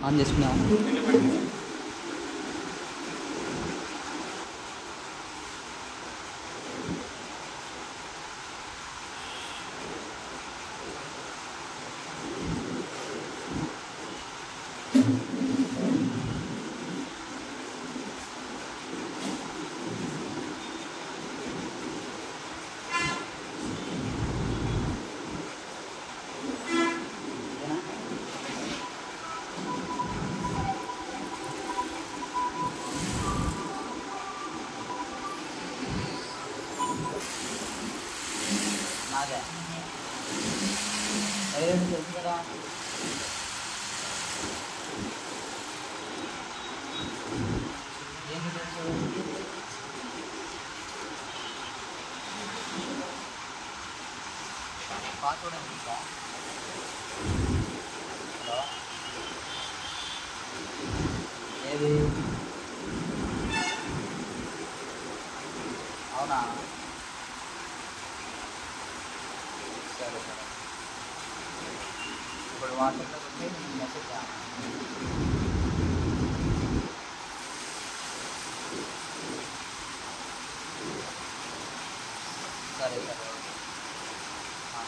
On చేసుకున్నాము నాదే అదే తెలుసు కదా ఏం తెలుసు పాస్వర్డ్ ఎంత హలో ఏది అవునా సరే సరే ఇప్పుడు వాట్సాప్లో వచ్చి మెసేజ్ చేయాలి సరే సరే ఆ.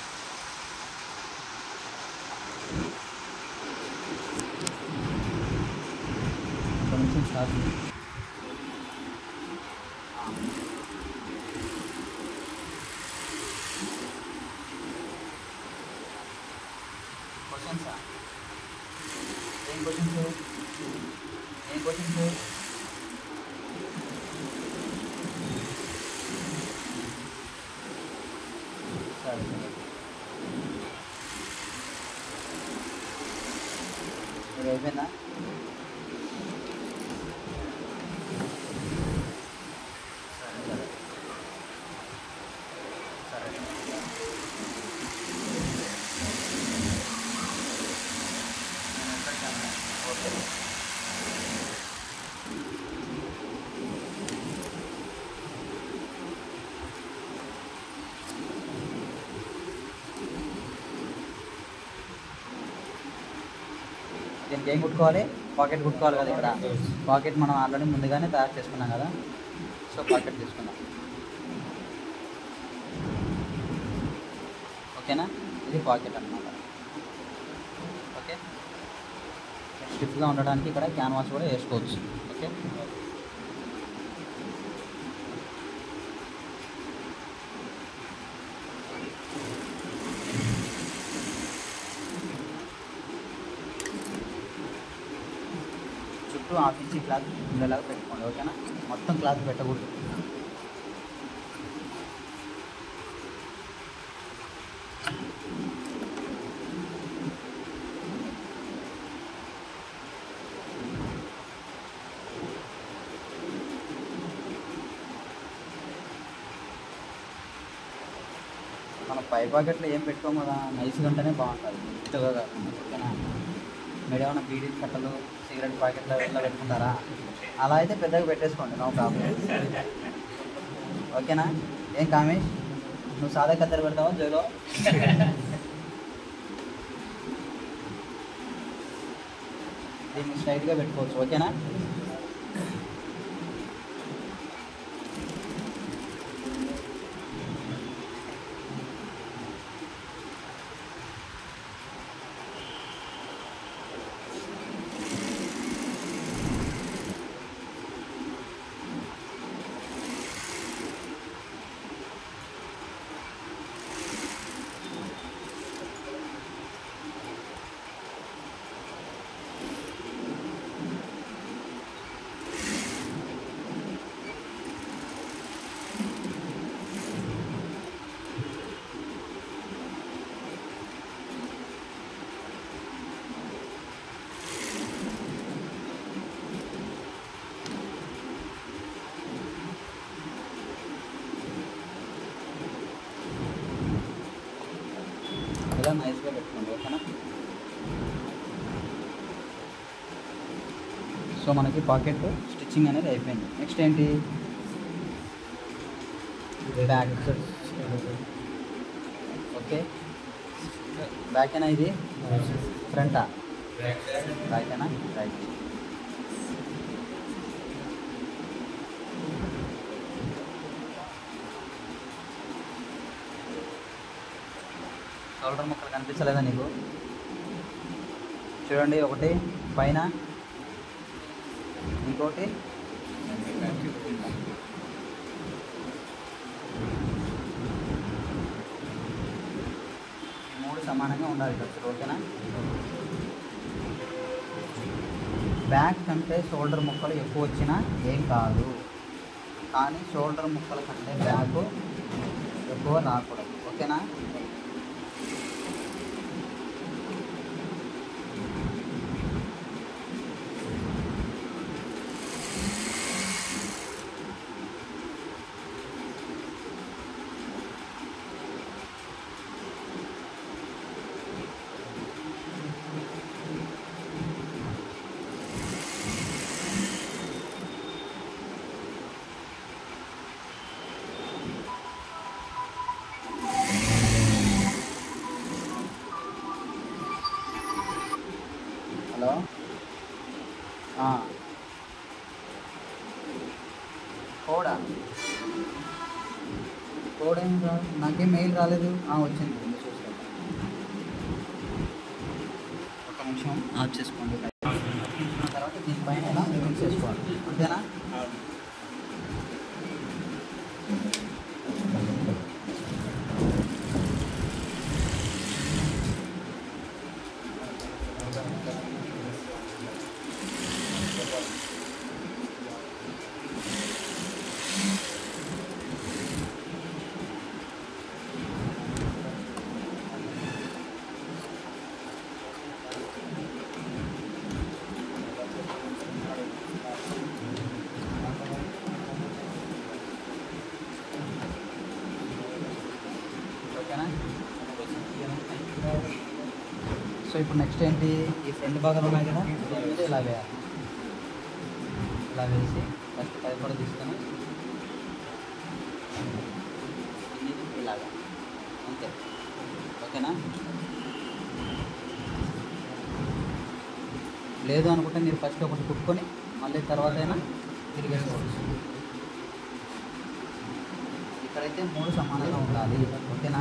ఒక నిమిషం స్టార్ట్ చేయి. ఆ. క్వశ్చన్సా ఏం క్వశ్చన్స్ ఏం క్వశ్చన్స్ సరే సరే ఇది అయిపోయిందా సరే సరే సరే నేను ఎక్కడికి వెళ్ళను. ఓకే దీనికి ఏం కుట్టుకోవాలి పాకెట్ కుట్టుకోవాలి కదా ఇక్కడ పాకెట్ మనం ఆల్రెడీ ముందుగానే తయారు చేసుకున్నాం కదా సో పాకెట్ తీసుకున్నాం ఓకేనా ఇది పాకెట్ అన్నమాట ఓకే స్టిఫ్గా ఉండడానికి ఇక్కడ క్యాన్వాస్ కూడా వేసుకోవచ్చు ఓకే చుట్టూ హాఫ్ ఇంచి క్లాత్ ఉండేలాగా పెట్టుకోండి ఓకేనా మొత్తం క్లాత్ పెట్టకూడదు మనం పై పాకెట్లో ఏం పెట్టుకోము కదా నైస్గా ఉంటేనే బాగుంటుంది ఇష్టగా కాకుండా ఓకేనా మీరు ఏమైనా బీడీ కట్టలు సిగరెట్ ప్యాకెట్లు ఇట్లా పెట్టుకుంటారా అలా అయితే పెద్దగా పెట్టేసుకోండి నో ప్రాబ్లం ఓకేనా ఏం కామేష్ నువ్వు సాదా కత్తెర పెడతావా జోలో దీన్ని స్ట్రైట్గా పెట్టుకోవచ్చు ఓకేనా ఇలా నైస్గా పెట్టుకోండి ఓకేనా సో మనకి పాకెట్ స్టిచ్చింగ్ అనేది అయిపోయింది నెక్స్ట్ ఏంటి బ్యాక్ ఓకే బ్యాక్ అయినా ఇది ఫ్రంటా రైటేనా రైట్ షోల్డర్ ముక్కలు కనిపించలేదా నీకు చూడండి ఒకటి పైన ఇంకోటి ఈ మూడు సమానంగా ఉండాలి ఖర్చులు ఓకేనా బ్యాక్ కంటే షోల్డర్ ముక్కలు ఎక్కువ వచ్చినా ఏం కాదు కానీ షోల్డర్ ముక్కల కంటే బ్యాక్ ఎక్కువ రాకూడదు ఓకేనా హలో ఆ. కోడా కోడ్ ఏం రా నాకేం మెయిల్ రాలేదు ఆ, వచ్చింది ఉంది, చూస్తాను ఒక నిమిషం ఆఫ్ చేసుకోండి చూసిన తర్వాత దీనిపైన ఇలా ఫిక్స్ చేసుకోవాలి అంతేనా ఓకేనా సో ఇప్పుడు నెక్స్ట్ ఏంటి ఈ ఫ్రంట్ భాగాలు ఉన్నాయి కదా దీని మీద ఇలా వేయాలి ఇలా వేసి ఫస్ట్ పై కూడా తీసుకొని ఇది ఇలాగా అంతే ఓకేనా లేదు అనుకుంటే మీరు ఫస్ట్ ఒకటి కుట్టుకొని మళ్ళీ తర్వాత అయినా తిరిగేసుకోవచ్చు ఇక్కడైతే మూడు సమానంగా ఉండాలి ఓకేనా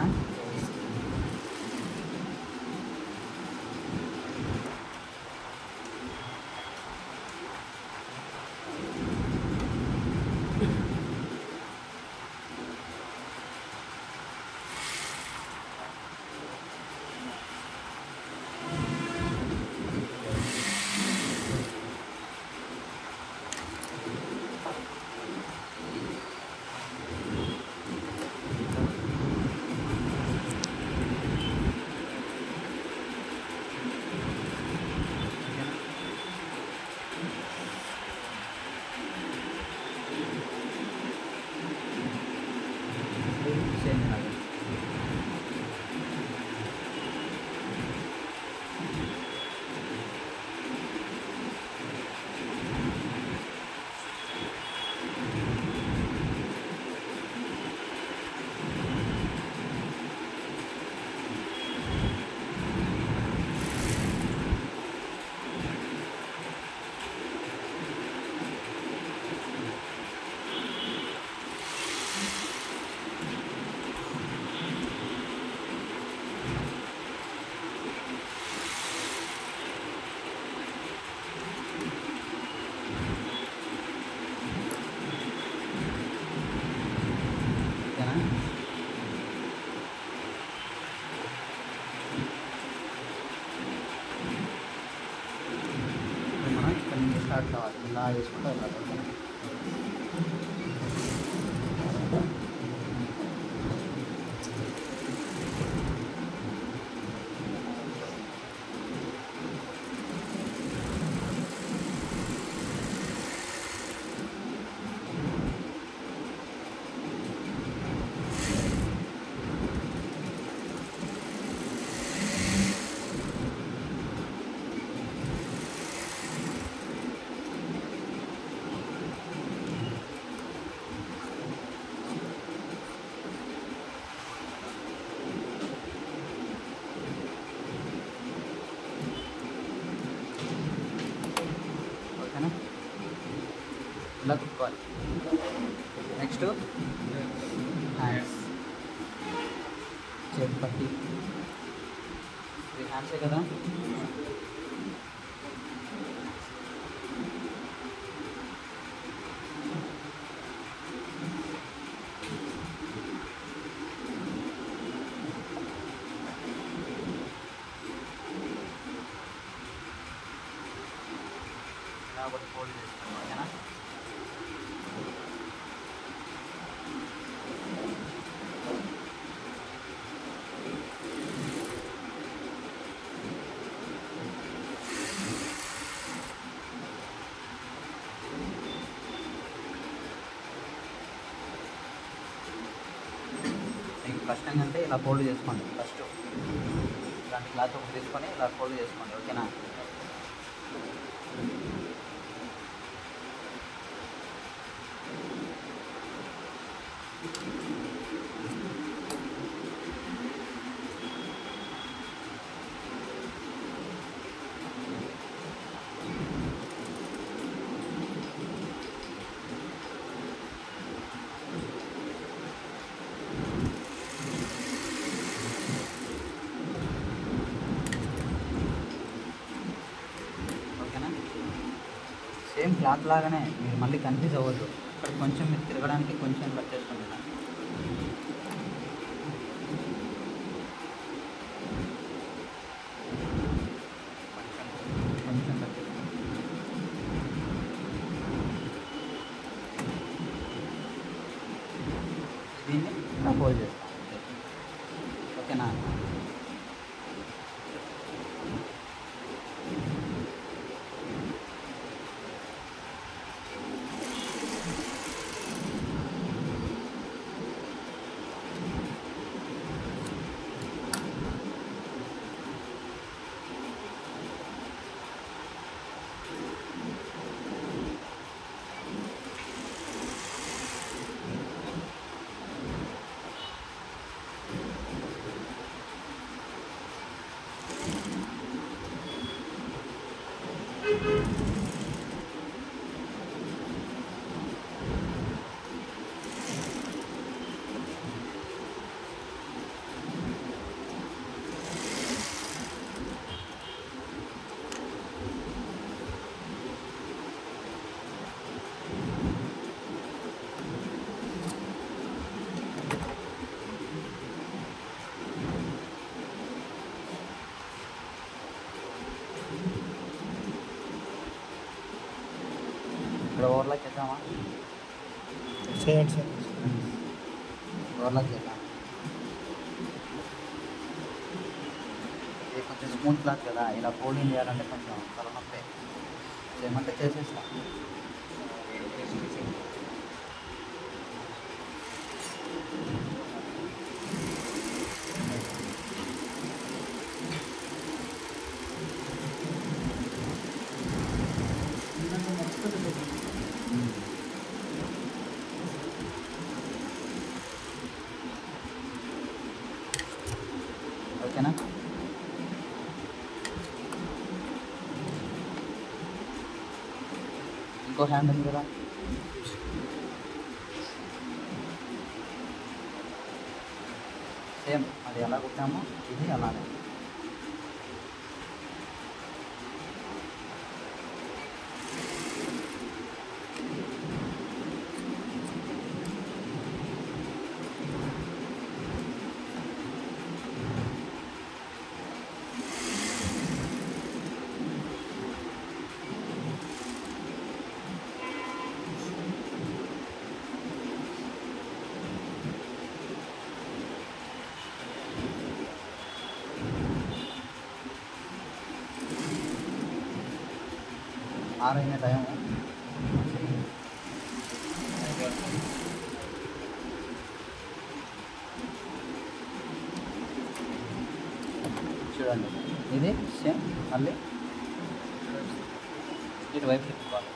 సేమ్ ఇలాగే ఓకేనా ఇప్పుడు మనం ఇక్కడ నుంచి స్టార్ట్ కావాలి ఇలా వేసుకుంటూ వెళ్ళాలి ఓకేనా? ఓకేనా ఇలా కుట్టుకోవాలి నెక్స్ట్ హ్యాండ్స్ చేతి పట్టి ఇది హ్యాండ్సే కదా ఇలా ఒకటి ఫోల్డ్ చేసుకోండి ఓకేనా మీకు కష్టంగా అంటే ఇలా ఫోల్డ్ చేసుకోండి ఫస్ట్ ఇలాంటి క్లాత్ ఒకటి తీసుకొని ఇలా ఫోల్డ్ చేసుకోండి ఓకేనా ఓకేనా సేమ్ క్లాత్ లాగానే మీరు మళ్ళీ కన్ఫ్యూజ్ అవ్వద్దు ఇక్కడ కొంచెం మీరు తిరగడానికి కొంచెం కట్ చేసుకుంటున్నాను కొంచెం కొంచెం కట్ చేసుకోండి దీన్ని ఇలా ఫోల్డ్ చేస్తాం ఓకేనా ఇక్కడ ఓవర్లాక్ చేద్దామా చేయండి సార్ ఓవర్లాక్ చేద్దాం ఇది కొంచెం స్మూత్ క్లాత్ కదా ఇలా ఫోల్డింగ్ చేయాలంటే కొంచెం తలనొప్పి చేయమంటే చేసేస్తా ఓకేనా ఇంకో హ్యాండ్ ఉంది కదా సేమ్ అది ఎలా కుట్టామో ఇది అలానే ఆరైన టైం చూడండి ఇది సేమ్ మళ్ళీ ఇటువైపు తిప్పుకోవాలి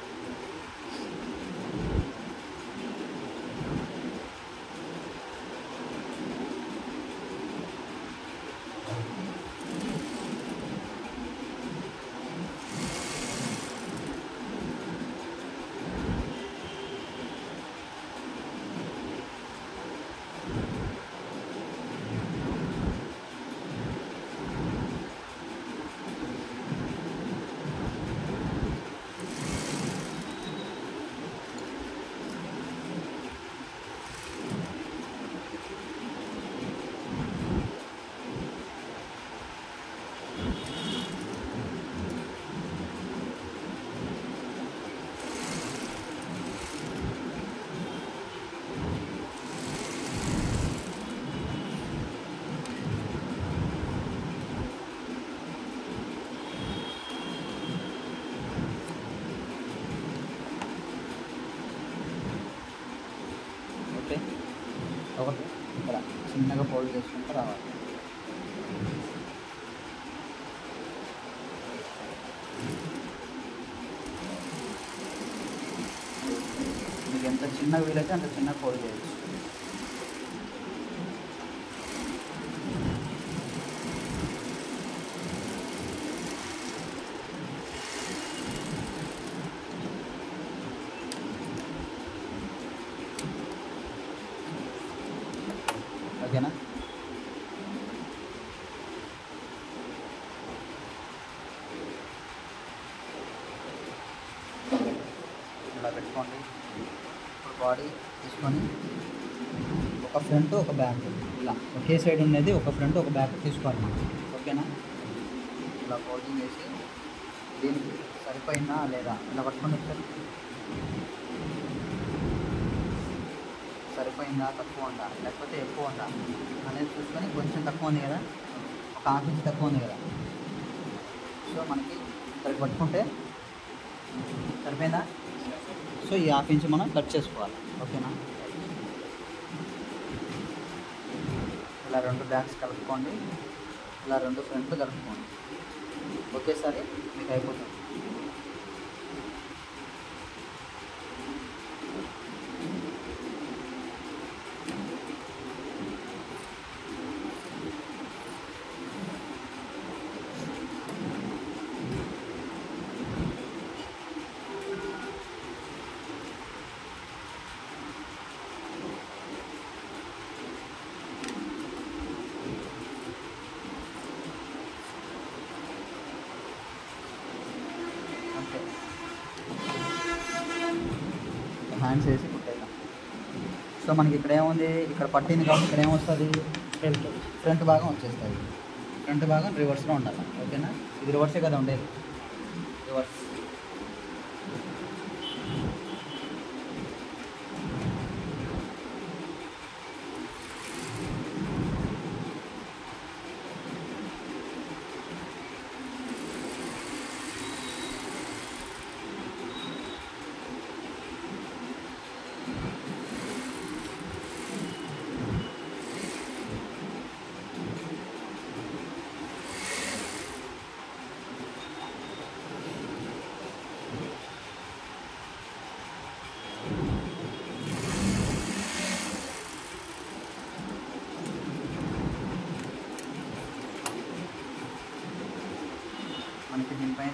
ఒకటి ఇక్కడ చిన్నగా ఫోల్డ్ చేసుకుంటూ రావాలి మీకు ఎంత చిన్న వీలైతే అంత చిన్న ఫోల్డ్ చేయొచ్చు ఓకేనా ఇలా పెట్టుకోండి ఇప్పుడు బాడీ తీసుకొని ఒక ఫ్రంట్ ఒక బ్యాక్ ఇలా ఒకే సైడ్ ఉన్నది ఒక ఫ్రంట్ ఒక బ్యాక్ తీసుకోవాలి ఓకేనా ఇలా ఫోల్డింగ్ చేసి దీనికి సరిపోయిందా లేదా ఇలా పట్టుకోండి ఒకసారి సరిపోయిందా తక్కువ ఉందా లేకపోతే ఎక్కువ ఉందా అనేది చూసుకొని కొంచెం తక్కువ ఉంది కదా ఒక హాఫ్ ఇంచ్ తక్కువ ఉంది కదా సో మనకి ఇక్కడ పట్టుకుంటే సరిపోయిందా సో ఈ హాఫ్ ఇంచ్ మనం కట్ చేసుకోవాలి ఓకేనా ఇలా రెండు బ్యాగ్స్ కలుపుకోండి ఇలా రెండు ఫ్రంట్లు కలుపుకోండి ఒకేసారి మీకు అయిపోతుంది అంతే హ్యాండ్స్ వేసి కుట్టేద్దాం సో మనకి ఇక్కడ ఏముంది ఇక్కడ పట్టింది కాబట్టి ఇక్కడ ఏమొస్తుంది ఫ్రంట్ ఫ్రంట్ భాగం వచ్చేస్తుంది ఫ్రంట్ భాగం రివర్స్లో ఉండాలి ఓకేనా ఇది రివర్సే కదా ఉండేది రివర్స్ మనకి దీనిపైన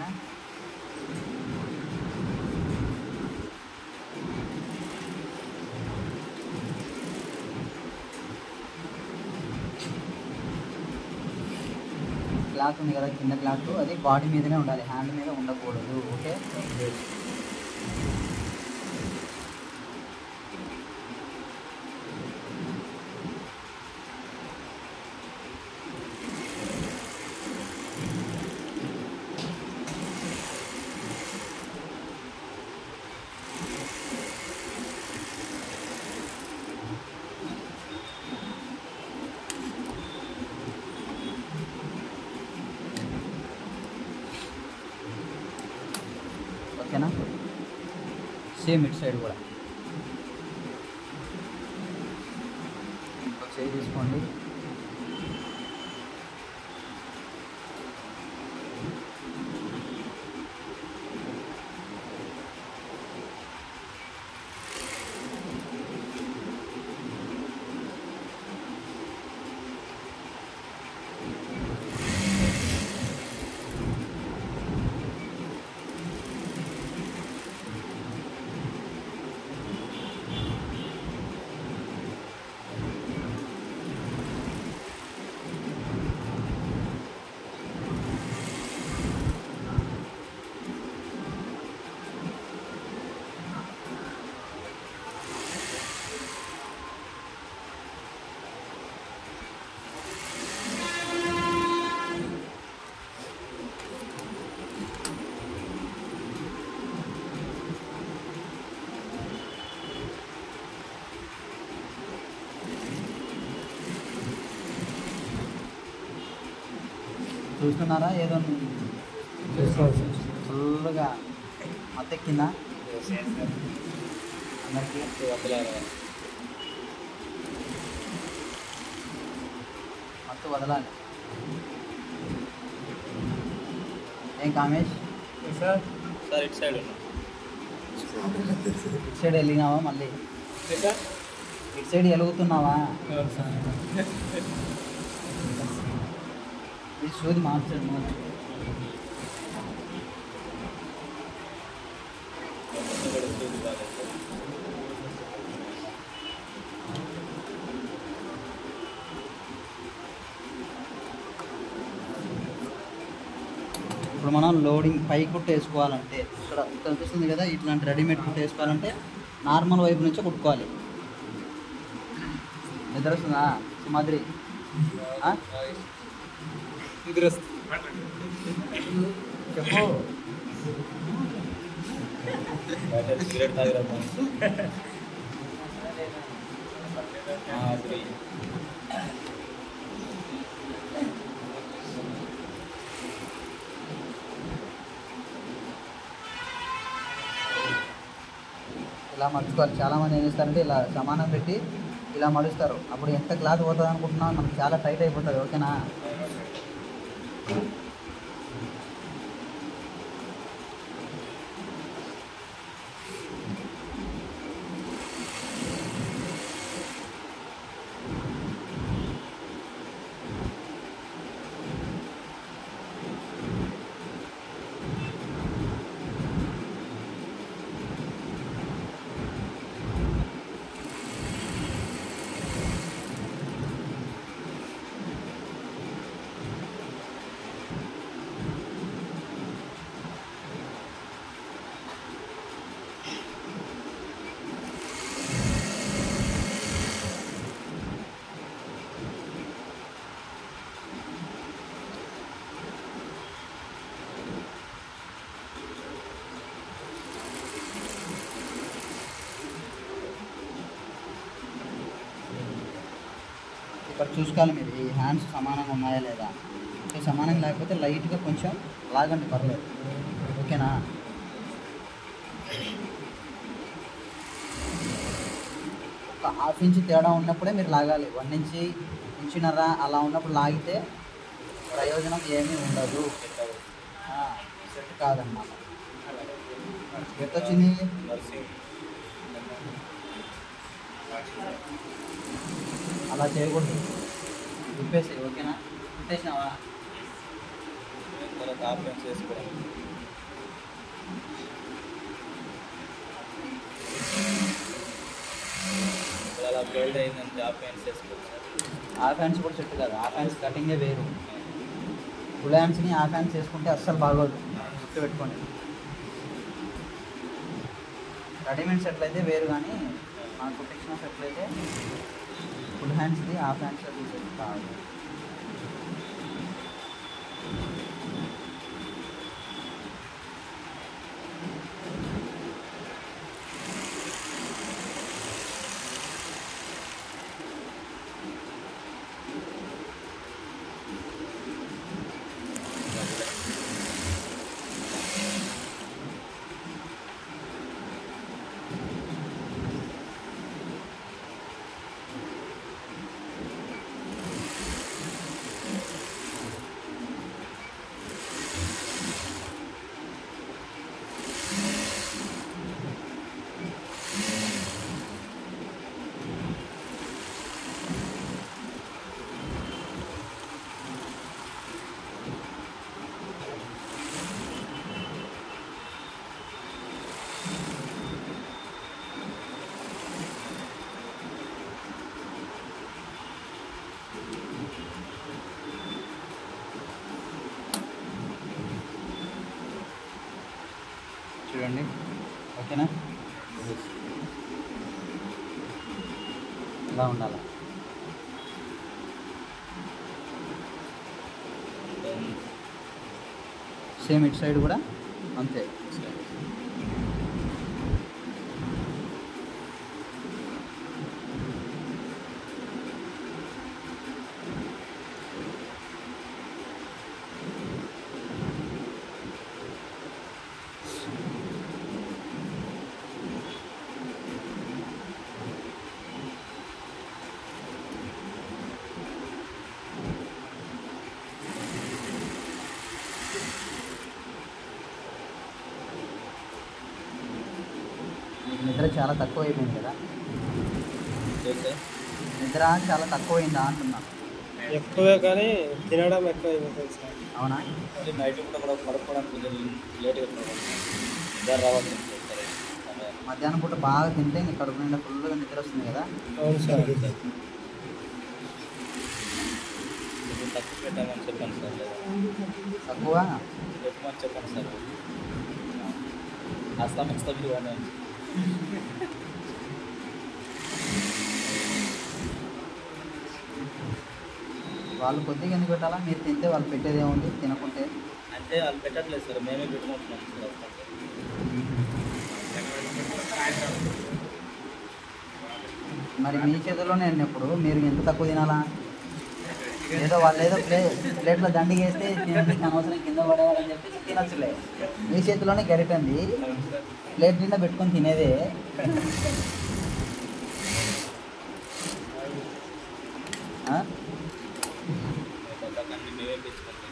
క్లాత్ ఉంది కదా కింద క్లాత్ అది బాడీ మీదనే ఉండాలి హ్యాండ్ మీద ఉండకూడదు ఓకే ఓకేనా సేమ్ ఇటు సైడ్ కూడా ఇంకో చేయి తీసుకోండి చూస్తున్నారా ఏదో చూసుకోవాలి సార్ ఫుల్గా మత్తెక్కిందా అందరికీ మత్తు వదలాలి ఏం కామేష్ సార్ సార్ ఇటు సైడ్ ఉన్నా ఇటు సైడ్ వెళ్ళినావా మళ్ళీ సార్ ఇటు సైడ్ వెలుగుతున్నావా ఈ సూది మార్చండి మార్చు ఇప్పుడు మనం లోడింగ్ పై కుట్టు వేసుకోవాలంటే ఇక్కడ కనిపిస్తుంది కదా ఇట్లాంటి రెడీమేడ్ కుట్టు వేసుకోవాలంటే నార్మల్ వైపు నుంచి కుట్టుకోవాలి నిద్ర వస్తుందా సుమాద్రి ఆ? చెప్పు సిగరెట్ తాగిరా ఇలా మడుచుకోవాలి చాలామంది ఏం చేస్తారంటే ఇలా సమానం పెట్టి ఇలా మడుస్తారు అప్పుడు ఎంత క్లాత్ పోతుంది అనుకుంటున్నాం మనకు చాలా టైట్ అయిపోతుంది ఓకేనా ఇక్కడ చూసుకోవాలి మీరు ఈ హ్యాండ్స్ సమానంగా ఉన్నాయా లేదా సో సమానంగా లేకపోతే లైట్గా కొంచెం లాగండి పర్లేదు ఓకేనా ఒక హాఫ్ ఇంచ్ తేడా ఉన్నప్పుడే మీరు లాగాలి వన్ ఇంచి ఇంచున్నర అలా ఉన్నప్పుడు లాగితే ప్రయోజనం ఏమీ ఉండదు సెట్ కాదన్నమాట ఎంత వచ్చింది నర్సింగ్ అలా చేయకూడదు విప్పేసి ఓకేనా విప్పేసినావా తర్వాత ఆపరేషన్ చేసుకోవడం ఇప్పుడు అలా బెల్ట్ అయిందంటే ఆపరేషన్ చేసుకోవచ్చు ఆ ఫ్యాన్స్ కూడా సెట్ కాదు ఆ ఫ్యాన్స్ కటింగే వేరు ఫుల్ హ్యాండ్స్ని ఆ ఫ్యాన్స్ వేసుకుంటే అస్సలు బాగోదు గుర్తు పెట్టుకోండి రెడీమేడ్ సెట్లు అయితే వేరు కానీ మన కుట్టించిన సెట్లు అయితే ఫుల్ హ్యాండ్స్ది ఆ ఫ్యాన్స్ అది సెట్ కాదు చూడండి ఓకేనా ఇలా ఉండాలి సేమ్ ఇటు సైడ్ కూడా అంతే నిద్ర చాలా తక్కువ అయిపోయింది కదా లేదు సార్ నిద్ర చాలా తక్కువ అయిందా అంటున్నా ఎక్కువే కానీ తినడం ఎక్కువ అయిపోతుంది సార్ అవునా అంటే నైట్ కూడా కూడా పడుకోవడానికి కొంచెం లేట్గా పడుకోవాలి నిద్ర రావాలి సరే సమయం మధ్యాహ్నం పూట బాగా తింటే నీ కడుపు నిండా ఫుల్గా నిద్ర వస్తుంది కదా అవును సార్ కొంచెం తక్కువ పెట్టామని చెప్పాను సార్ లేదా తక్కువ పెట్టమని చెప్పాను సార్ అస్తా మస్తా మీరు అని వాళ్ళు కొద్దిగా ఎందుకు పెట్టాలా మీరు తింటే వాళ్ళు పెట్టేది ఏముంది తినకుంటే అంటే వాళ్ళు పెట్టట్లేదు సార్ మేమే పెట్టుకుంటున్నాం సార్ వస్తాం మరి మీ చేతిలోనే ఉన్నప్పుడు మీరు ఎంత తక్కువ తినాలా ఏదో వాళ్ళు ఏదో ప్లే ప్లేట్లో దండిగా వేస్తే తినండి అనవసరం కింద పడేయాలని చెప్పేసి తినచ్చులే మీ చేతిలోనే గరిటండి ప్లేట్ నిండా పెట్టుకొని తినేదే ఆ? అన్ని మేమే పెంచుకుంటాం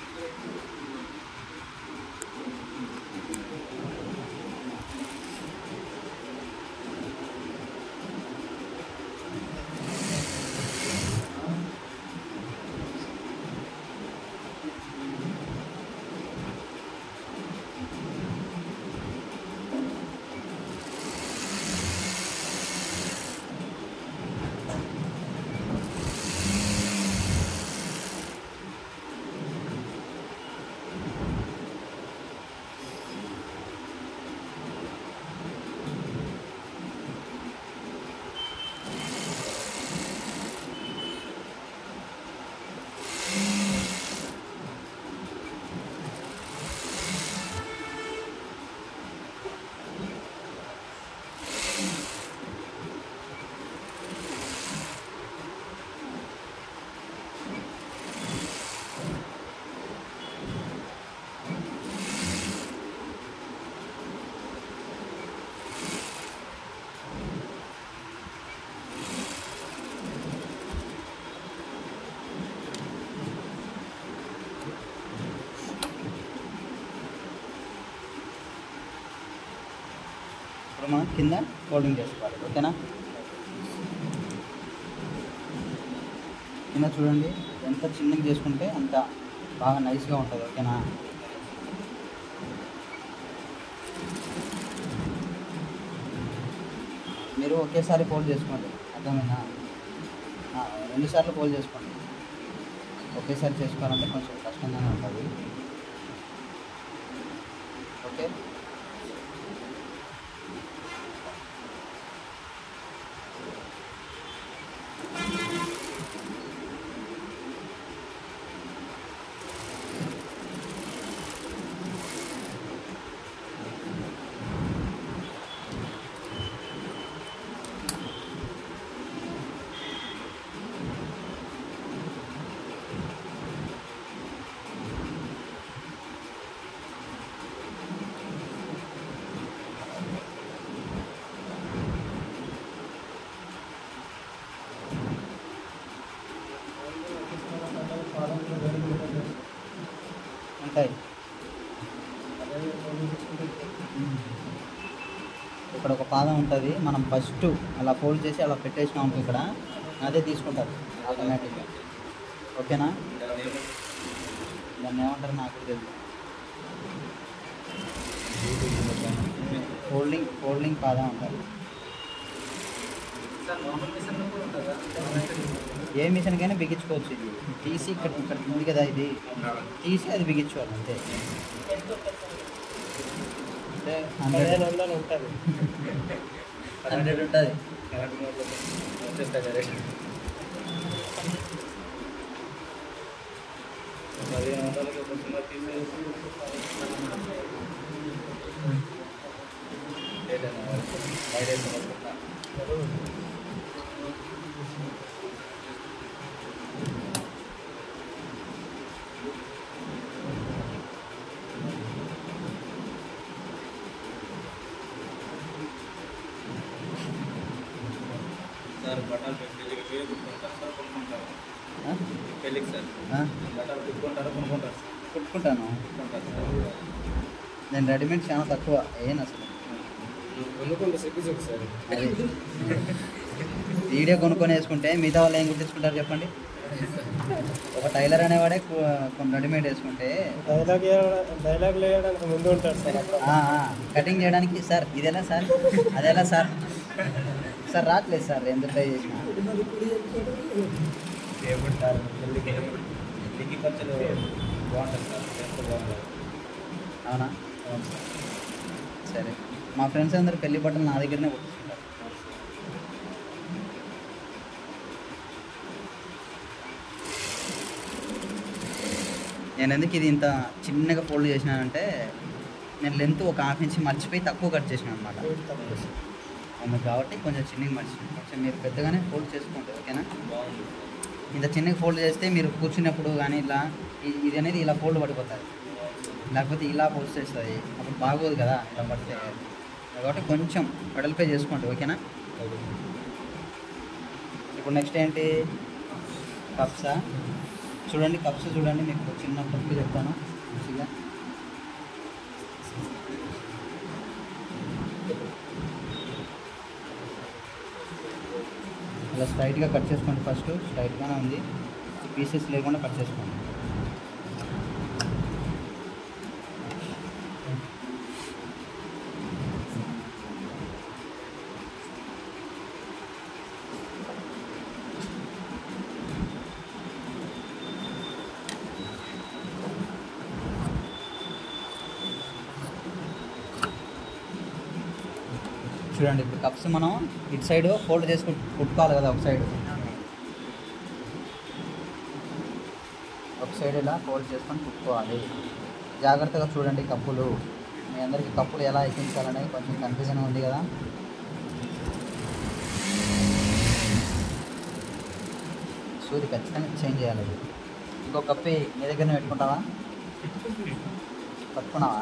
ఇప్పుడు మనం కింద ఫోల్డింగ్ చేసుకోవాలి ఓకేనా కింద చూడండి ఎంత చిన్నగా చేసుకుంటే అంత బాగా నైస్గా ఉంటుంది ఓకేనా మీరు ఒకేసారి ఫోల్డ్ చేసుకోండి అర్థమైనా ఆ, రెండుసార్లు ఫోల్డ్ చేసుకోండి ఒకేసారి చేసుకోవాలంటే కొంచెం కష్టంగానే ఉంటుంది ఓకే ఉంటాయి ఇక్కడ ఒక పాదం ఉంటుంది మనం ఫస్ట్ అలా ఫోల్డ్ చేసి అలా పెట్టేసినాం అనుకో ఇక్కడ అదే తీసుకుంటారు ఆటోమేటిక్గా ఓకేనా దాన్ని ఏమంటారు నాకు కూడా తెలియదు ఫోల్డింగ్ ఫోల్డింగ్ పాదం అంటారు ఏ మిషన్కైనా బిగించుకోవచ్చు ఇది తీసి ఇక్కడ ఇక్కడ ఉంది కదా ఇది తీసి అది బిగించుకోవాలి అంతే అంటే హండ్రెడ్ పదిహేను వందలు ఉంటుంది హండ్రెడ్ ఉంటుంది కరెంట్ మోటార్ వచ్చేస్తా డైరెక్ట్ పదిహేను వందలకి ఒక చిన్న తీసేసి లేదన్నా బయట వేసుకుంటా సార్ బట్టలు పెళ్ళికి వేరే కుట్టుకుంటారు సార్ కొనుక్కుంటారు పెళ్ళికి సార్ బట్టలు కుట్టుకుంటారు కొనుక్కుంటారు సార్ కుట్టుకుంటాను కుట్టుకుంటారు సార్ నేను రెడీమేడ్ చాలా తక్కువ ఏం అసలు అనుకుంటే సిగ్గు సిగ్గు సార్ అది వీడియో కొనుక్కొని వేసుకుంటే మిగతా వాళ్ళు ఏం కుట్టించుకుంటారు చెప్పండి ఒక టైలర్ అనేవాడే కు- కొన్ని రెడీమేడ్ వేసుకుంటే డైలాగ్ డైలాగ్ వేయడానికి ముందు ఉంటాడు సార్ అక్కడ ఆ, ఆ, కటింగ్ చేయడానికి సార్ ఇదెలా సార్ అదెలా సార్ సార్ రావట్లేదు సార్ ఎంత ట్రై చేసినా ఏమంటారు పెళ్ళికి పెళ్ళికి ఖర్చులు బాగుంటుంది సార్ ఎంత బాగుంటుంది అవునా అవును సార్ సరే మా ఫ్రెండ్స్ అందరు పెళ్లి బట్టలు నా దగ్గరనే కుట్టించుకుంటారు నేను ఎందుకు ఇది ఇంత చిన్నగా ఫోల్డ్ చేసినానంటే నేను లెంత్ ఒక హాఫ్ ఇంచ్ మర్చిపోయి తక్కువ కట్ చేసినాను అనమాట తక్కువ సార్. అందుకు కాబట్టి కొంచెం చిన్నగా మర్చిపోయి కొంచెం మీరు పెద్దగానే ఫోల్డ్ చేసుకోండి ఓకేనా బాగుంది ఇంత చిన్నగా ఫోల్డ్ చేస్తే మీరు కూర్చున్నప్పుడు కానీ ఇలా ఇ- ఇది అనేది ఇలా ఫోల్డ్ పడిపోతుంది లేకపోతే ఇలా ఫోల్డ్ చేస్తుంది అప్పుడు బాగోదు కదా ఇలా పడితే కాబట్టి కొంచెం వెడల్పే చేసుకోండి ఓకేనా ఇప్పుడు నెక్స్ట్ ఏంటి కప్సా చూడండి కప్స్ చూడండి మీకు ఒక చిన్న కప్పు చెప్తాను మంచిగా ఇలా స్ట్రైట్గా కట్ చేసుకోండి ఫస్ట్ స్ట్రైట్గానే ఉంది పీసెస్ లేకుండా కట్ చేసుకోండి చూడండి ఇప్పుడు కప్స్ మనం ఇటు సైడ్ ఫోల్డ్ చేసుకు కుట్టుకోవాలి కదా ఒక సైడ్ ఒక సైడ్ ఇలా ఫోల్డ్ చేసుకొని కుట్టుకోవాలి జాగ్రత్తగా చూడండి కప్పులు మీ అందరికీ కప్పులు ఎలా ఎక్కించాలనేది కొంచెం కన్ఫ్యూజన్ ఉంది కదా సూది ఖచ్చితంగా చేంజ్ చేయాలి ఇది ఇంకో కప్పి నీ దగ్గరనే పెట్టుకుంటావా పట్టుకున్నావా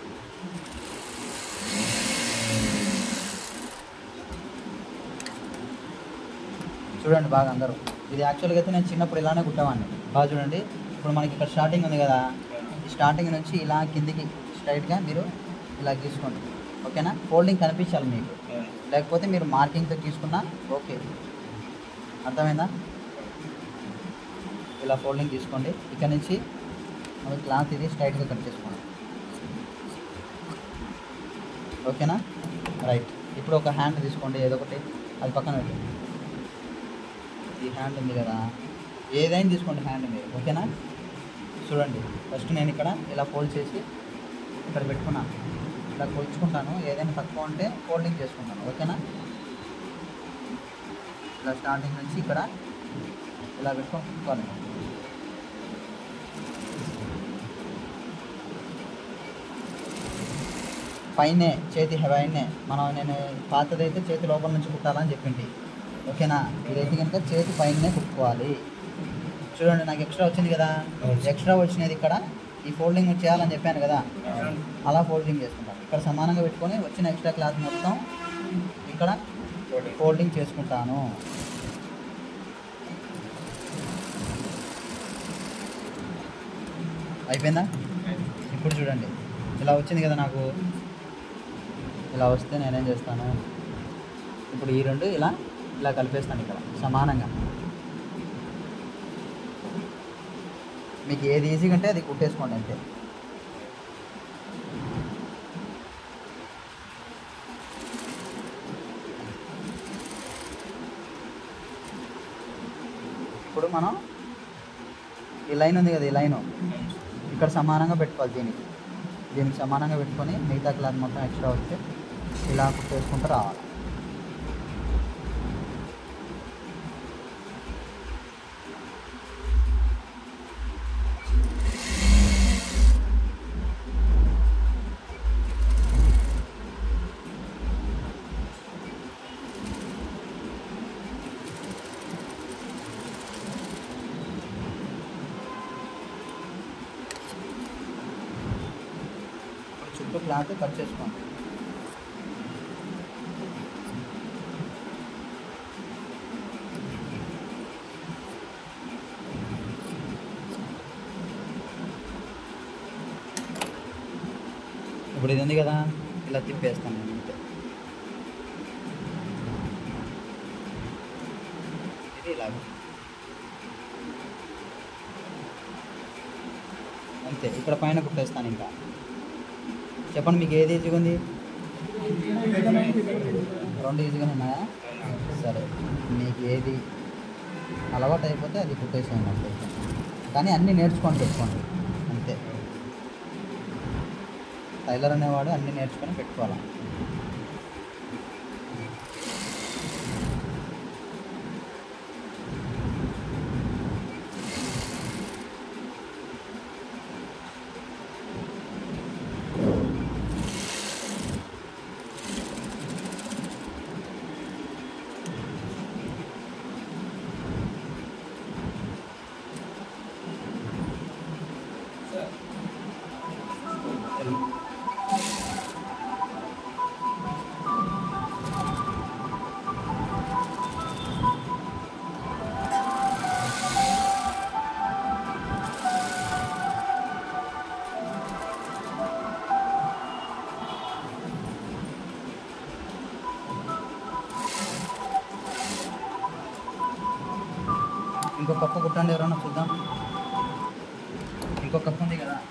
చూడండి బాగా అందరూ ఇది యాక్చువల్గా అయితే నేను చిన్నప్పుడు ఇలానే కుట్టేవాడిని బాగా చూడండి ఇప్పుడు మనకి ఇక్కడ స్టార్టింగ్ ఉంది కదా ఈ స్టార్టింగ్ నుంచి ఇలా కిందికి స్ట్రైట్గా మీరు ఇలా గీసుకోండి ఓకేనా ఫోల్డింగ్ కనిపించాలి మీకు లేకపోతే మీరు మార్కింగ్తో తీసుకున్నా ఓకే అర్థమైందా ఇలా ఫోల్డింగ్ తీసుకోండి ఇక్కడ నుంచి మనకి క్లాత్ ఇది స్ట్రైట్గా కట్ చేసుకోండి ఓకేనా రైట్ ఇప్పుడు ఒక హ్యాండ్ తీసుకోండి ఏదో ఒకటి అది పక్కన పెట్టండి ఈ హ్యాండ్ ఉంది కదా ఏదైనా తీసుకోండి హ్యాండ్ మీరు ఓకేనా చూడండి ఫస్ట్ నేను ఇక్కడ ఇలా ఫోల్డ్ చేసి ఇక్కడ పెట్టుకున్నాను ఇలా కొలుచుకుంటాను ఏదైనా తక్కువ ఉంటే ఫోల్డింగ్ చేసుకుంటాను ఓకేనా ఇలా స్టార్టింగ్ నుంచి ఇక్కడ ఇలా పెట్టుకొని కుట్టుకోవాలి పైనే చేతి పైనే మనం నేను పాతదైతే చేతి లోపల నుంచి కుట్టాలని చెప్పింది ఓకేనా ఇదైతే కనుక చేతి పైనే కుట్టుకోవాలి చూడండి నాకు ఎక్స్ట్రా వచ్చింది కదా ఎక్స్ట్రా వచ్చినది ఇక్కడ ఈ ఫోల్డింగ్ చేయాలని చెప్పాను కదా అలా ఫోల్డింగ్ చేసుకుంటాను ఇక్కడ సమానంగా పెట్టుకొని వచ్చిన ఎక్స్ట్రా క్లాత్ మొత్తం ఇక్కడ ఫోల్డింగ్ చేసుకుంటాను అయిపోయిందా ఇప్పుడు చూడండి ఇలా వచ్చింది కదా నాకు ఇలా వస్తే నేనేం చేస్తాను ఇప్పుడు ఈ రెండు ఇలా ఇలా కలిపేస్తాను ఇక్కడ సమానంగా మీకు ఏది ఈజీగా అంటే అది కుట్టేసుకోండి అంతే ఇప్పుడు మనం ఈ లైన్ ఉంది కదా ఈ లైన్ ఇక్కడ సమానంగా పెట్టుకోవాలి దీనికి దీనికి సమానంగా పెట్టుకొని మిగతా క్లాత్ మొత్తం ఎక్స్ట్రా వస్తే ఇలా కుట్టేసుకుంటూ రావాలి ఇప్పుడు చుట్టూ క్లాత్ కట్ చేసుకోండి ఇప్పుడు ఇది ఉంది కదా ఇలా తిప్పేస్తాను నేను అంతే ఇది ఇలాగ అంతే ఇక్కడ పైన కుట్టేస్తాను ఇంకా చెప్పండి మీకు ఏది ఈజీగా ఉంది రెండు ఈజీగానే ఉన్నాయా సరే మీకు ఏది అలవాటు అయిపోతే అది కుట్టేసేయండి అంతే కానీ అన్నీ నేర్చుకొని పెట్టుకోండి అంతే టైలర్ అనేవాడు అన్నీ నేర్చుకొని పెట్టుకోవాలి ఇంకో కప్పు కుట్టండి ఎవరన్నా చూద్దాం ఇంకో కప్పు ఉంది కదా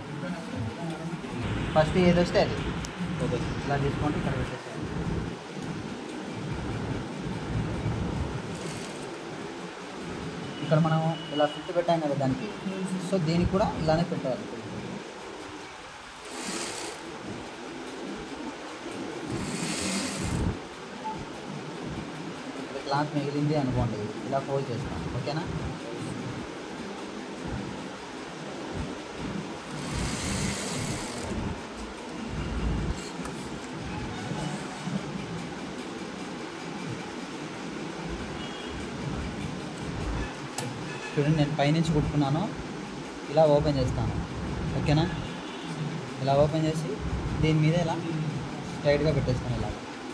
ఫస్ట్ ఏది వస్తే అది ఇలా తీసుకోండి ఇక్కడ పెట్టేసేయండి ఇక్కడ మనం ఇలా ఫిట్ పెట్టాం కదా దానికి సో దీనికి కూడా ఇలానే పెట్టాలి ఇక్కడ క్లాత్ మిగిలింది అనుకోండి ఇలా ఫోల్డ్ చేస్తాం ఓకేనా చూడండి నేను పైనుంచి కుట్టుకున్నాను ఇలా ఓపెన్ చేస్తాను ఓకేనా ఇలా ఓపెన్ చేసి దీని మీద ఇలా స్ట్రైట్గా పెట్టేస్తాను ఇలా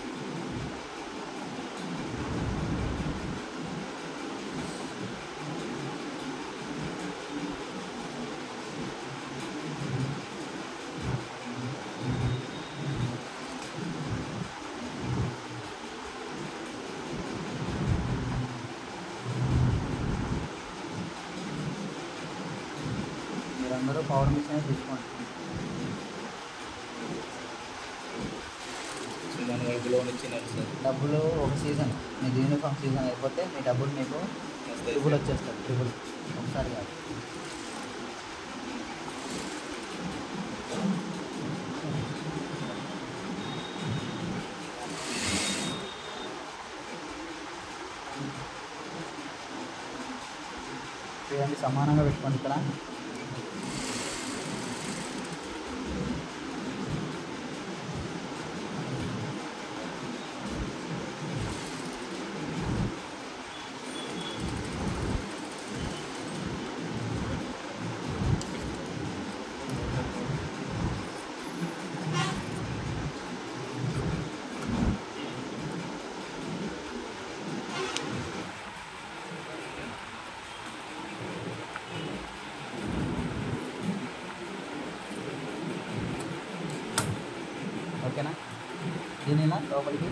మీరందరూ పవర్ మిషన్ తీసుకోండి మన వాళ్ళకి లోన్ ఇచ్చినారు సార్ డబ్బులు ఒక సీజన్ మీకు యూనిఫామ్ సీజన్ అయిపోతే మీ డబ్బులు మీకు ట్రిపుల్ వచ్చేస్తారు ట్రిపుల్ ఒకసారి కాదు చూడండి సమానంగా పెట్టుకోండి ఇక్కడ ఓకేనా దీని ఇలా లోపలికి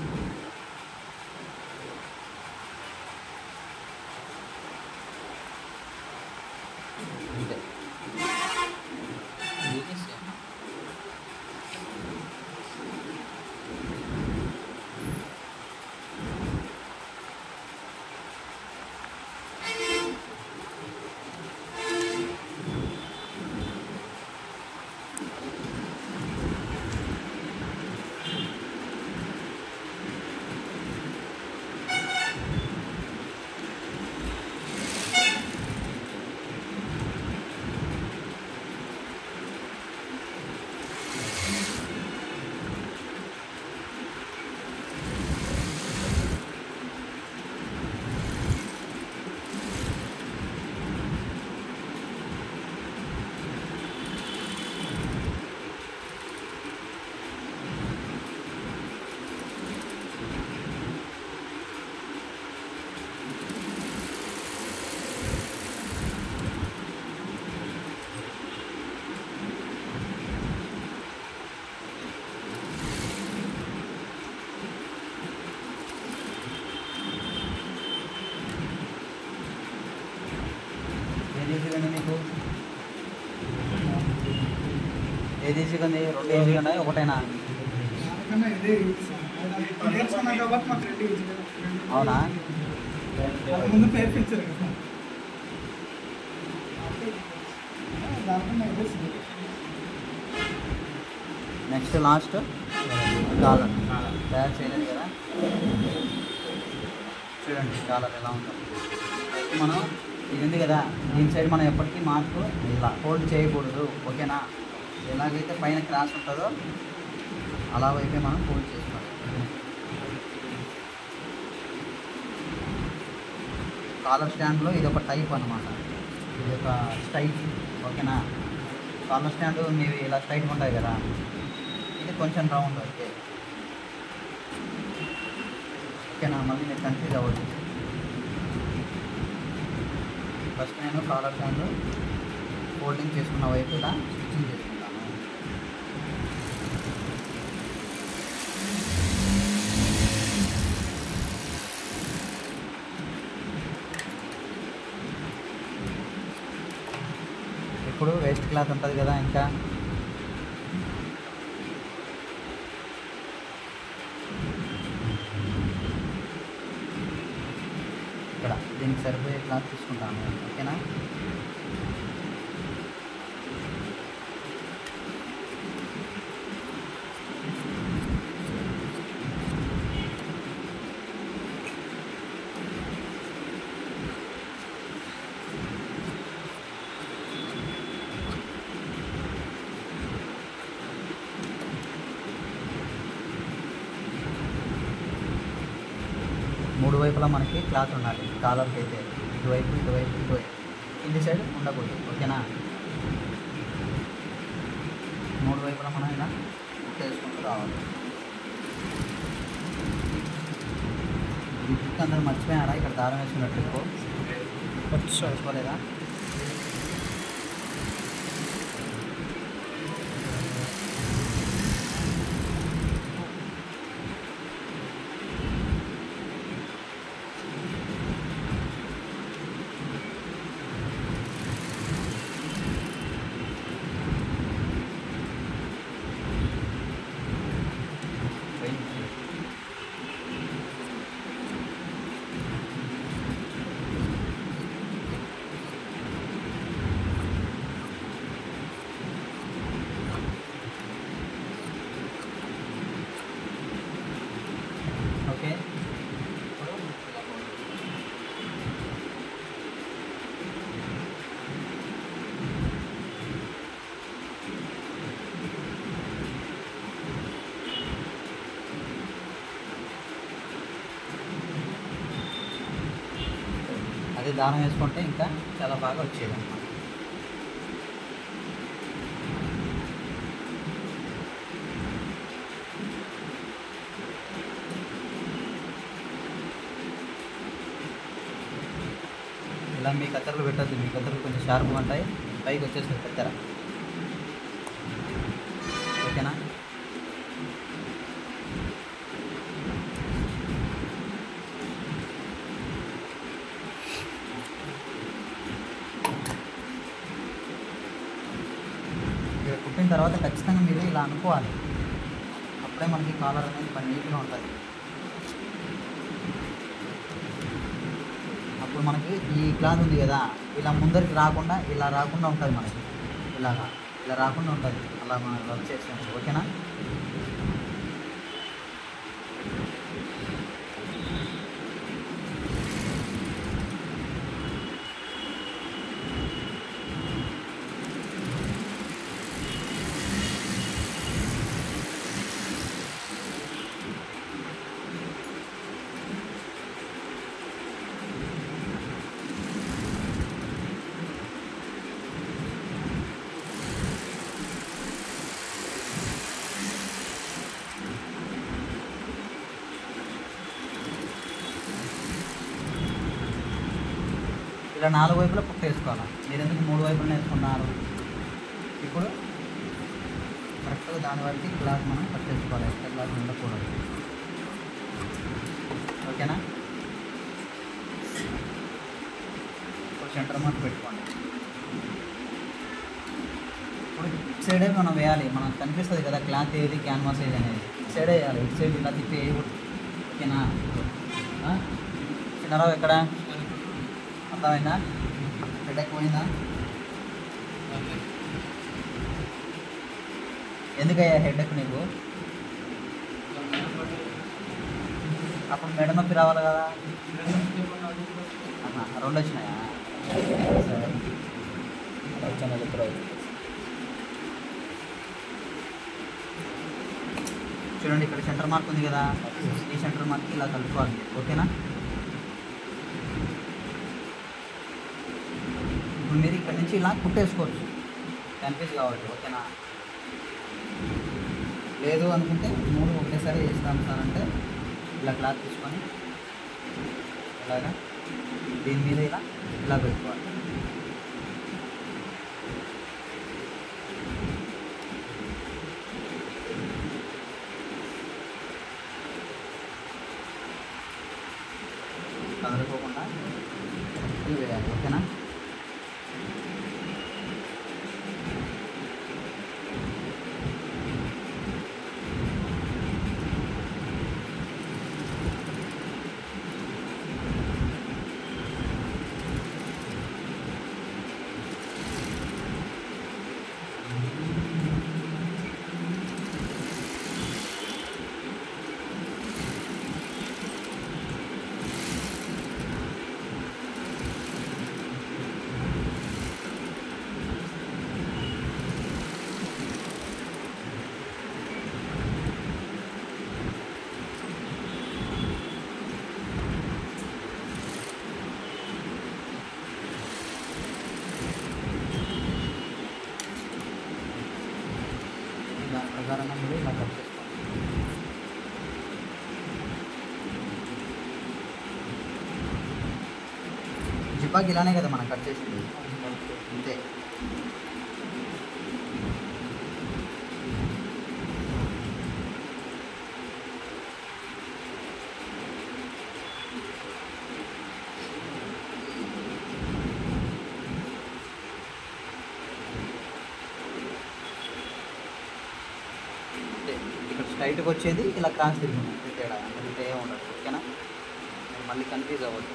అంతే దీన్ని same. ఏది ఈజీగా ఉంది రెండు ఈజీగా ఉన్నాయి ఒకటైనా దానికన్నా ఇదే ఈజీ సార్ అది ఇప్పుడు నేర్చుకున్నాం కాబట్టి మాకు రెండు ఈజీగా రెండు అవునా అది ముందు నేర్పించారు కదా దానికన్నా ఇదే సార్ నెక్స్ట్ లాస్ట్ కాలర్ తయారు చేయలేదు కదా చూడండి కాలర్ ఎలా ఉందో First మనం ఇది ఉంది కదా దీని సైడ్ మనం ఎప్పటికీ మార్క్ ఇలా హోల్డ్ చేయకూడదు ఓకేనా ఎలాగైతే పైన క్రాస్ ఉంటుందో అలా వైపే మనం హోల్డ్ చేసుకోవాలి కాలర్ స్టాండ్లో ఇది ఒక టైప్ అనమాట ఇది ఒక స్టైల్ ఓకేనా కాలర్ స్టాండ్ మీవి ఇలా స్ట్రైట్గా ఉంటాయి కదా ఇది కొంచెం రౌండ్ ఓకే ఓకేనా మళ్ళీ మీరు కన్ఫ్యూజ్ అవ్వద్దు ఫస్ట్ నేను కాలర్ స్టాండ్ ఫోల్డింగ్ చేసుకున్న వైపు ఇలా స్టిచ్చింగ్ చేసుకుంటాను ఇప్పుడు వేస్ట్ క్లాత్ ఉంటుంది కదా ఇంకా ఇక్కడ దీనికి సరిపోయే క్లాత్ తీసుకుంటాను ఓకేనా మూడు వైపులా మనకి క్లాత్ ఉండాలి కాలర్కి అయితే ఇటువైపు ఇటువైపు ఇటువైపు కింది సైడ్ ఉండకూడదు ఓకేనా మూడు వైపులా మనం ఇలా చేసుకుంటూ రావాలి ఈ ట్రిక్ అందరూ మర్చిపోయారా ఇక్కడ దారం వేసుకున్న ట్రిక్ వచ్చా మర్చిపోలేదా వెయ్యి. ఓకే ఇప్పుడు ఇలా పోండి. అదే దానం వేసుకుంటే ఇంకా చాలా బాగా వచ్చేది అన్నమాట ఇలా మీ కత్తెరలు పెట్టద్దు మీ కత్తెరలు కొంచెం షార్ప్గా ఉంటాయి పైకి వచ్చేస్తుంది కత్తెర ఓకేనా ఇక్కడ కుట్టిన తర్వాత ఖచ్చితంగా మీరు ఇలా అనుకోవాలి అప్పుడే మనకి కాలర్ అనేది పని నీట్గా ఉంటుంది అప్పుడు మనకి ఈ క్లాత్ ఉంది కదా ఇలా ముందరికి రాకుండా ఇలా రాకుండా ఉంటుంది మనకి ఇలాగా ఇలా రాకుండా ఉంటుంది అలా మనం వర్క్ చేసాము ఓకేనా ఇలా నాలుగు వైపులా కుట్ట వేసుకోవాలి మీరు ఎందుకు మూడు వైపులు వేసుకున్నారు ఇప్పుడు కరెక్ట్గా దాని వరకు క్లాత్ మనం కట్ చేసుకోవాలి ఎక్స్ట్రా క్లాత్ ఉండకూడదు ఓకేనా ఇప్పుడు సెంటర్ మార్క్ పెట్టుకోండి ఇప్పుడు సైడే మనం వేయాలి మనం కనిపిస్తుంది కదా క్లాత్ ఏది క్యాన్వాస్ ఏది అనేది ఇటు సైడే వేయాలి ఇటు సైడ్ ఇలా తిప్పి వేయకూడదు ఓకేనా ఆ? చిన్నరావు ఎక్కడ అర్థమైందా హెడేక్ పోయిందా ఎందుకయ్యా హెడేక్ నీకు అప్పుడు మెడ నొప్పి రావాలి కదా ఆహా, రెండు వచ్చినాయా సరే వచ్చాను ఇప్పుడు చూడండి ఇక్కడ సెంటర్ మార్క్ ఉంది కదా ఈ సెంటర్ మార్క్ ఇలా కలుపుకోవాలి ఓకేనా ఇప్పుడు మీరు ఇక్కడ నుంచి ఇలా కుట్టేసుకోవచ్చు కన్ఫ్యూజ్ కావచ్చు ఓకేనా లేదు అనుకుంటే మూడు ఒకేసారి వేస్తాం సార్ అంటే ఇలా క్లాత్ తీసుకొని ఇలాగా దీని మీద ఇలా ఇలా పెట్టుకోవాలి కదలకోకుండా ఇది వేయాలి ఓకేనా దాని ప్రకారంగా మీరు ఇలా కట్ చేసుకోవాలి జిప్పాకి ఇలానే కదా మనం కట్ చేసింది అంతే అంతే. ఇక్కడ స్ట్రైట్గా వచ్చేది ఇలా క్రాస్ తిరిగింది అంతే తేడా అంతే ఏం ఉండదు ఓకేనా మీరు మళ్ళీ కన్ఫ్యూజ్ అవ్వద్దు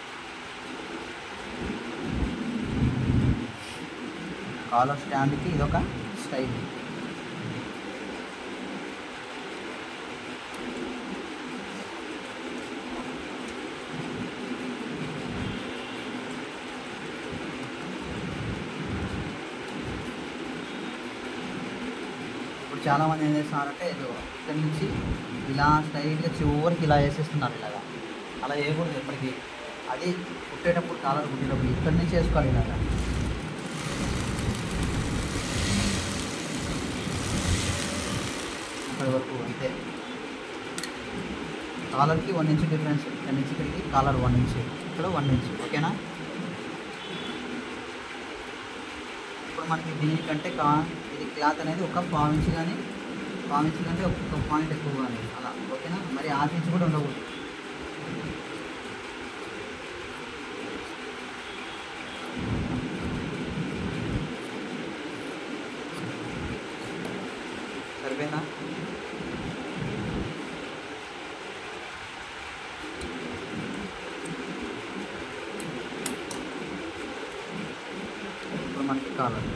కాలర్ స్టాండ్కి ఇదొక స్టైల్ ఇప్పుడు చాలామంది ఏం చేస్తున్నారంటే ఏదో ఇక్కడ నుంచి ఇలా స్ట్రైట్గా చివరికి ఇలా వేసేస్తున్నారు ఇలాగా అలా వేయకూడదు ఎప్పటికీ అది కుట్టేటప్పుడు కాలర్ కుట్టేటప్పుడు ఇక్కడి నుంచి వేసుకోవాలి ఇలాగా అక్కడి వరకు అంతే కాలర్కి వన్ ఇంచ్ డిఫరెన్స్ ఇక్కడ నుంచి ఇక్కడికి కాలర్ వన్ ఇంచ్ ఇక్కడ వన్ ఇంచ్ ఓకేనా ఇప్పుడు మనకి దీనికంటే కా ఇది క్లాత్ అనేది ఒక పావు ఇంచ్ కానీ పావు ఇంచ్ కంటే ఒక పాయింట్ ఎక్కువ కానీ అలా ఓకేనా మరి హాఫ్ ఇంచ్ కూడా ఉండకూడదు సరిపోయిందా ఇప్పుడు మనకి కావాలి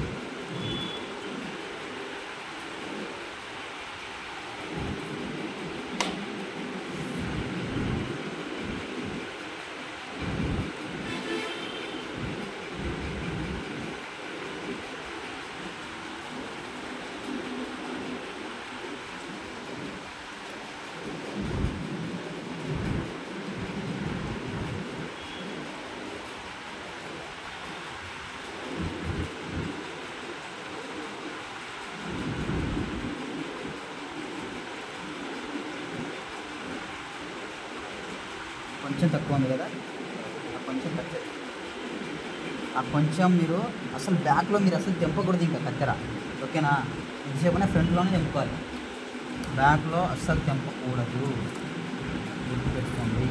కొంచెం తక్కువ ఉంది కదా ఆ కొంచెం కట్ చేయండి. ఆ కొంచెం మీరు అసలు బ్యాక్లో మీరు అసలు తెంపకూడదు ఇంకా కత్తెర ఓకేనా ఎంతసేపు ఫ్రంట్లోనే తెంపుకోవాలి బ్యాక్లో అస్సలు తెంపకూడదు గుర్తుపెట్టుకోండి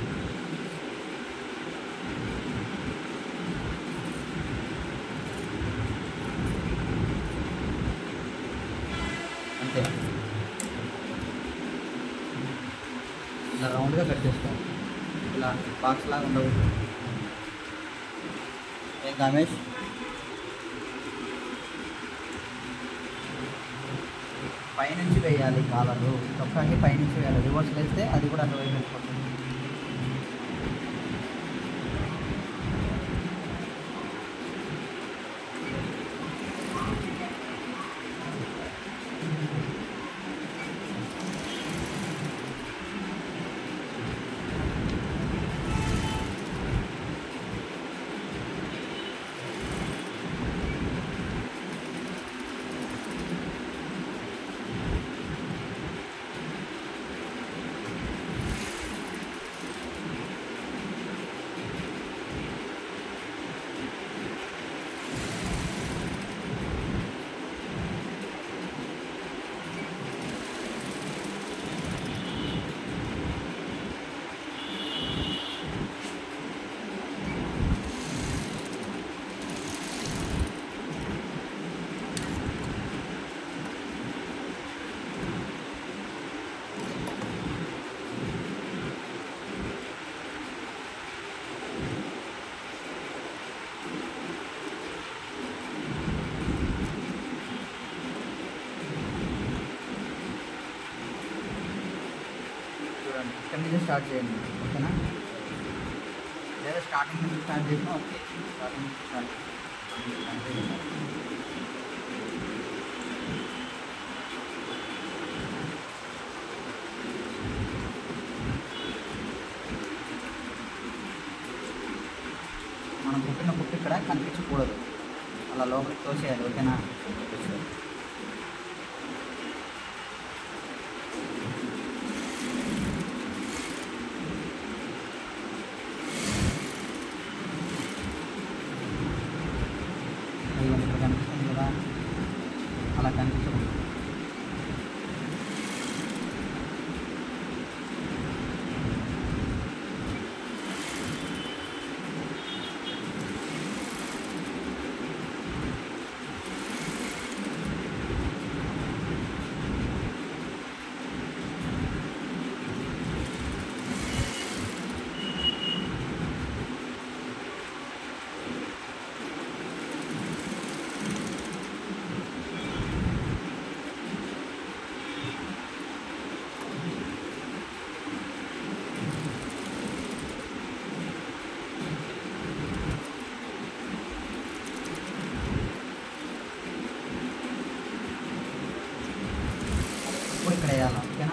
ఇలా రౌండ్గా కట్ చేసుకోవాలి ఇలా బాక్స్ లాగా ఉండకూడదు ఏం రమేష్ పైనుంచి వేయాలి కాలరు చొక్కాకి పైనుంచి వేయాలి రివర్స్ వేస్తే అది కూడా అటువైపు వెళ్ళిపోతుంది చూడండి ఇక్కడ నుంచి స్టార్ట్ చేయండి ఓకేనా లేదా స్టార్టింగ్ నుంచి స్టార్ట్ చేసినా ఓకే స్టార్టింగ్ నుంచి స్టార్ట్ అంటే మనం కుట్టిన కుట్టు ఇక్కడ కనిపించకూడదు అలా లోపలికి తోసేయాలి ఓకేనా ఇదిగోండి ఇక్కడ కనిపిస్తుంది కదా అలా కనిపించకూడదు ఇప్పుడు ఇక్కడ వేయాలి ఓకేనా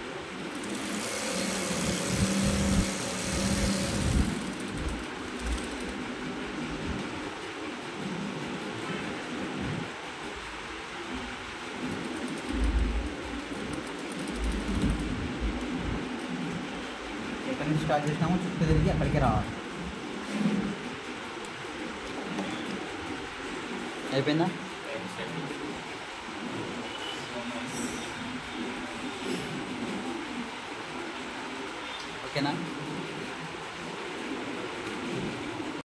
ఎక్కడి నుంచి స్టార్ట్ చేసినామో చుట్టూ తిరిగి అక్కడికి రావాలి అయిపోయిందా ఓకేనా